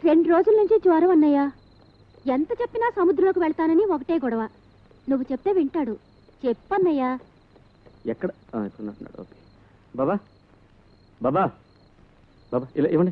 రెండు రోజుల నుంచి జ్వరం అన్నయ్య ఎంత చెప్పినా సముద్రంలోకి వెళ్తానని ఒకటే గొడవ నువ్వు చెప్తే వింటాడు చెప్పన్నయ్యా ఎక్కడ ఆ, ఇక్కడ ఉన్నట్టున్నాడు ఓకే బాబా బాబా బాబా ఇలా ఇవ్వండి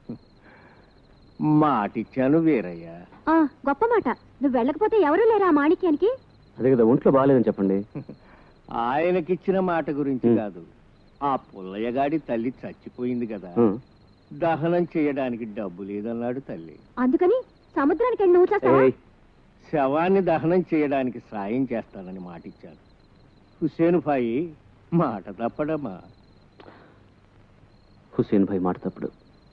మాటిచ్చాను వీరయ్య ఆ, గొప్ప మాట నువ్వు వెళ్ళకపోతే ఎవరూ లేరా ఆ మాణిక్యానికి అదే కదా ఒంట్లో బాగాలేదని చెప్పండి ఆయనకిచ్చిన మాట గురించి ఉం. కాదు ఆ పుల్లయ్యగాడి తల్లి చచ్చిపోయింది కదా ఉం. దహనం చేయడానికి డబ్బు లేదన్నాడు తల్లి అందుకని సముద్రానికి వెళ్ళి నువ్వు చేస్తావా ఏయ్, శవాన్ని దహనం చేయడానికి సాయం చేస్తానని మాటిచ్చాను హుసేన్ భాయి మాట తప్పడమ్మా హుస్సేన్ భాయ్ మాట తప్పుడు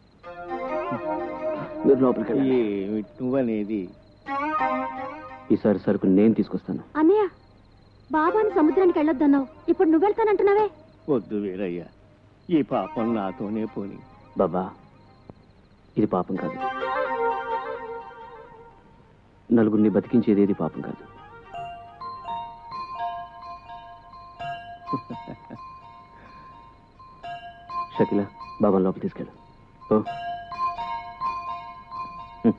మీరు లోపలికి వెళ్ళండి. ఏమిటి నువ్వనేది ఈసారి సరుకు నేను తీసుకొస్తాను అన్నయ్య బాబాని సముద్రానికి వెళ్ళొద్దన్నావు ఇప్పుడు నువ్వు వెళ్తానంటున్నావే వద్దు వీరయ్య ఈ పాపం నాతోనే పోని బాబా ఇది పాపం కాదు నలుగురిని బతికించేది ఏది పాపం కాదు షకిల బాబా లోపల తీసుకెళ్ళు ఓ హ్మ్.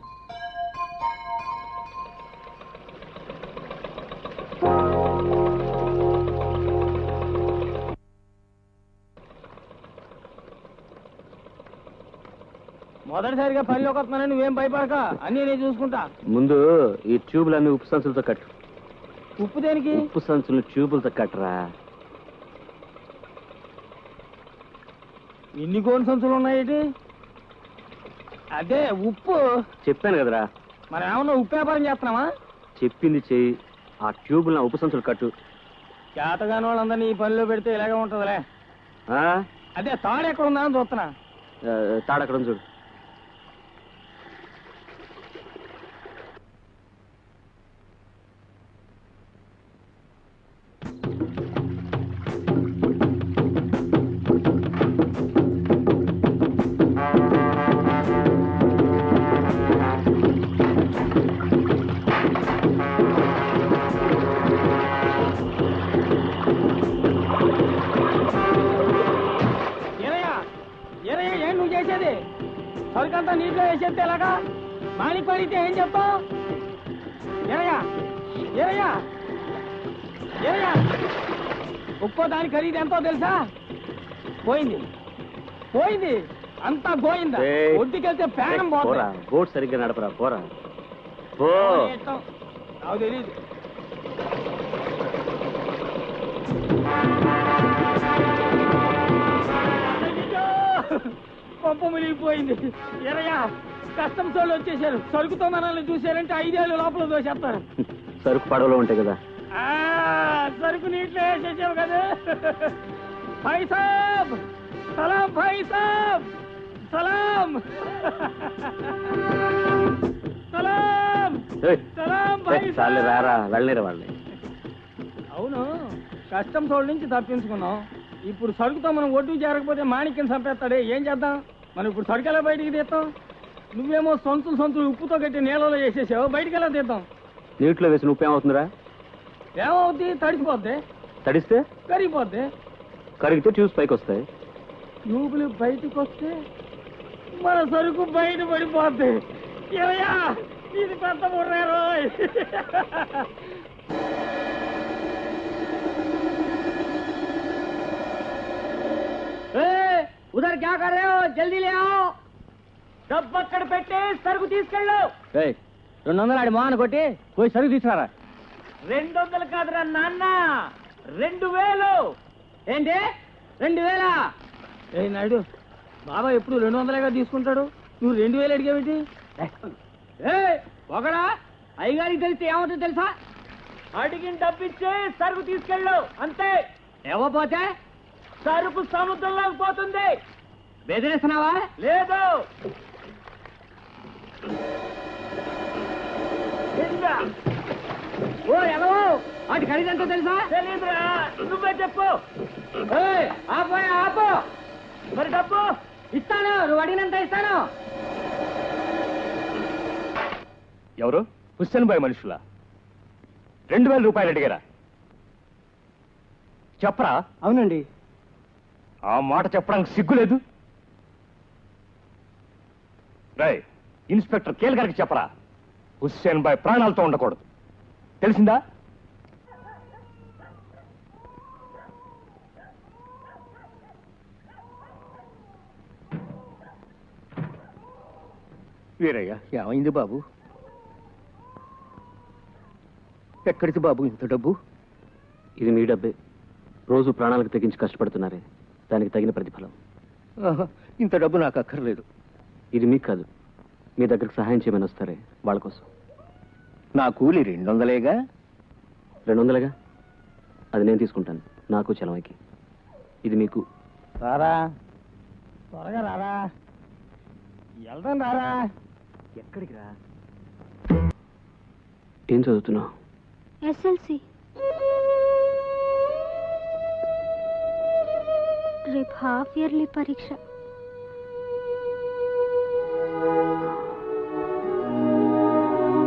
మొదటిసారిగా పనిలోకి వస్తున్నానని నువ్వేం భయపడక అన్నీ నేను చూసుకుంటా ముందు ఈ ట్యూబులన్నీ ఉప్పు సంచులతో కట్టు ఉప్పు దేనికి ఉప్పు సంచులు ట్యూబులతో కట్టరా ఇన్ని కోన్ సంచులు ఉన్నాయి అదే ఉప్పు చెప్పాను కదరా మరి ఏమన్నా ఉప్పు వ్యాపారం చేస్తున్నావా చెప్పింది చెయ్యి ఆ ట్యూబుల్ నా ఉప్పు సంచులు కట్టు చేతగాని వాళ్ళందరినీ ఈ పనిలో పెడితే ఇలాగే ఉంటుందిలే ఆ? అదే తాడు ఎక్కడ ఉందా అని చూస్తున్నా ఆ, తాడక్కడ ఉంది చూడు ఏరయ్యా ఏరయ్యా ఏం నువ్వు చేసేది సరికంతా నీటిలో వేసేస్తే ఎలాగా మాణిక్ పడితే ఏం చెప్తావు ఏరయ్యా ఏరయ్యా ఏరయ్యా ఉప్పో దాని ఖరీదు ఎంతో తెలుసా పోయింది పోయింది అంతా పోయిందా ఏయ్. ఒడ్డుకెళ్తే ప్రాణం పోరా పోతుంది బోట్ సరిగ్గా నడపరా పోరా పో ఇష్టం. నాకు తెలియదు అయ్యో! పంప మునిగిపోయింది ఎరయ్యా కస్టమ్స్ వాళ్ళు వచ్చేసారు సరుకుతో మనల్ని చూశారంటే ఐదేళ్ళు లోపల దోసేస్తారు సరుకు పడవలో ఉంటాయి కదా ఆ, సరుకు నీటిలో వేసేసావు కదా భాయ్ సాబ్ సలాం భాయ్ సాబ్ సలాం సలాం ఏయ్, సలాం ఏయ్, భాయ్ చాలే సాబ్. రారా వెళ్ళనిరా వాళ్ళని అవును కష్టం తోడు నుంచి తప్పించుకున్నాం ఇప్పుడు సరుకుతో మనం ఒడ్డు చేరకపోతే మాణిక్యం చంపేస్తాడే ఏం చేద్దాం మనం ఇప్పుడు సరుకు ఎలా బయటికి తీస్తాం నువ్వేమో సొంతులు సొంతులు ఉప్పుతో కట్టి నీళ్ళలో వేసేసావు బయటికి ఎలా తీద్దాం నీటిలో వేసిన ఉప్పు ఏమవుతుందిరా ఏమవుద్ది తడిసిపోద్ది తడిస్తే కరిగిపోద్ది కరిగితే ట్యూబ్స్ పైకి వస్తాయి ట్యూబులు బయటకు వస్తే మన సరుకు బయట పడిపోద్ది ఏమయ్యా ఇది పెద్ద ముర్రారు ఉదర్ క్యా కర్ రే జల్దీ లే ఆओ డబ్బు అక్కడ పెట్టి సరుకు తీసుకెళ్ళు రెండు వందలు ఆడి మోహన్ కొట్టి పోయి సరుకు తీసుకురా రెండు వందలు కాదురా నాన్న రెండు వేలు ఏంటి రెండు వేలా ఏ నాయుడు బాబా ఎప్పుడు రెండు వందలేగా తీసుకుంటాడు నువ్వు రెండు వేలు అడిగావేంటి ఏ ఒకడా అయ్యగారికి తెలిస్తే ఏమవుతుందో తెలుసా అడిగిన డబ్బిచ్చే సరుకు తీసుకెళ్ళు అంతే ఇవ్వపోతే సరుకు సముద్రంలోకి పోతుంది బెదిరిస్తున్నావా లేదు ఇంకా ఓ ఎలా వాటి ఖరీదంతా తెలుసా తెలీదురా నువ్వే చెప్పు ఆపో ఆపో మరి డబ్బు ఇస్తాను నువ్వు అడిగినంత ఇస్తాను ఎవరు హుస్సేన్ బాయ్ మనుషులా రెండు వేల రూపాయలు అడిగారా చెప్పరా అవునండి ఆ మాట చెప్పడానికి సిగ్గులేదు రాయ్ ఇన్స్పెక్టర్ కేల్ గారికి చెప్పరా హుస్సేన్ బాయ్ ప్రాణాలతో ఉండకూడదు తెలిసిందా వీరయ్య ఏమైంది బాబు ఎక్కడికి బాబు ఇంత డబ్బు ఇది మీ డబ్బే రోజు ప్రాణాలకు తెగించి కష్టపడుతున్నారే దానికి తగిన ప్రతిఫలం ఆహా, ఇంత డబ్బు నాకు అక్కర్లేదు ఇది మీకు కాదు మీ దగ్గరకు సహాయం చేయమని వస్తారే వాళ్ళ కోసం నా కూలి రెండు వందలేగా రెండు వందలుగా అది నేను తీసుకుంటాను నాకు చలమకి ఇది మీకు రారా త్వరగా రారా వెళ్దాం రారా ఎక్కడికి రా ఏం చదువుతున్నావు ఎస్ఎల్సి రేపు హాఫ్ ఇయర్లీ పరీక్ష